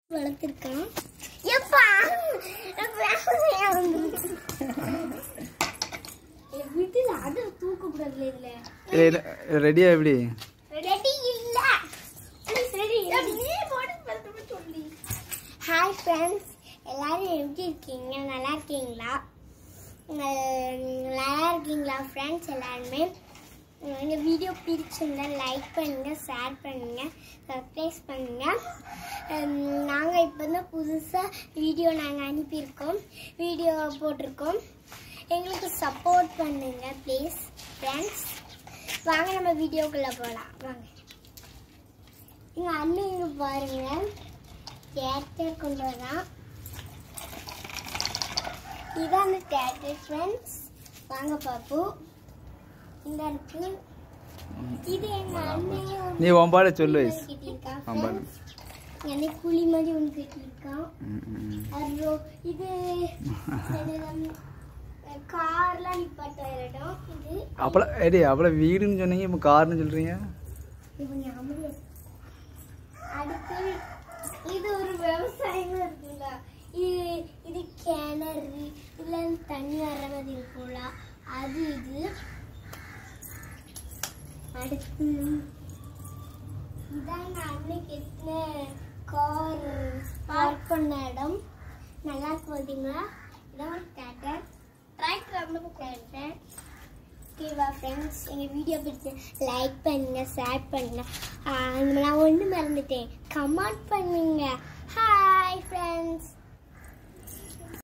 வளர்த்துருக்கான் எப்பா வீட்டுல அது தூக்கக்கூடாதுல இதுல ரெடியா எப்படி ரெடி இல்ல சரி சொல்லி ஹாய் ஃப்ரெண்ட்ஸ் எல்லாரும் எப்படி இருக்கீங்க நல்லா இருக்கீங்களா உங்கள் நல்லா இருக்கீங்களா ஃப்ரெண்ட்ஸ் எல்லாருமே இந்த வீடியோ பிடிச்சிருந்தா லைக் பண்ணுங்க ஷேர் பண்ணுங்க சப்ஸ்கிரைப் பண்ணுங்க நாங்கள் இப்போ தான் புதுசாக வீடியோ நாங்கள் அனுப்பியிருக்கோம் வீடியோ போட்டிருக்கோம் எங்களுக்கு சப்போர்ட் பண்ணுங்க ப்ளீஸ் ஃப்ரெண்ட்ஸ் வாங்க நம்ம வீடியோக்குள்ளே போகலாம் வாங்க எங்க அண்ணன் இங்க பாருங்க தேட்டர் கொண்டு வரான் இதான் அந்த தேட்டர் ஃப்ரெண்ட்ஸ் வாங்க பாப்போம் இந்த இருக்கு இது எங்க அண்ணன் நீ உன் பாட சொல்லு வயசு கட்டியிருக்கான் உன் பாடு. எங்க அண்ணன் குழி மாதிரி ஒன்று கட்டியிருக்கான் அப்புறம் இது கார்லாம் நிப்பாட்ட இடம் இது அப்பளம் ஏடி அப்பளம் வீடுன்னு சொன்னீங்க இப்போ கார்னு சொல்றீங்க இவங்க அமைதியா இரு. அடுத்து இது ஒரு விவசாயமா இருக்குல்ல இது இது கிணறு இதுல இருந்து தண்ணி வர்ற மாதிரி இருக்கும்ல அது இது அடுத்து இதான் நான் அன்னைக்கு எத்தனை கார் பார்க் பண்ண இடம் நல்லா இருக்கு பார்த்தீங்களா இதான் ஒரு தேட்டர் டிராக்டர் அந்த தேட்டர் ஓகேவா ஃப்ரெண்ட்ஸ் எங்கள் வீடியோ பிடிச்சி லைக் பண்ணுங்க ஷேர் பண்ணுங்க ஆஹ் நான் ஒன்று மறந்துட்டேன் கமெண்ட் பண்ணுங்க ஹாய் ஃப்ரெண்ட்ஸ்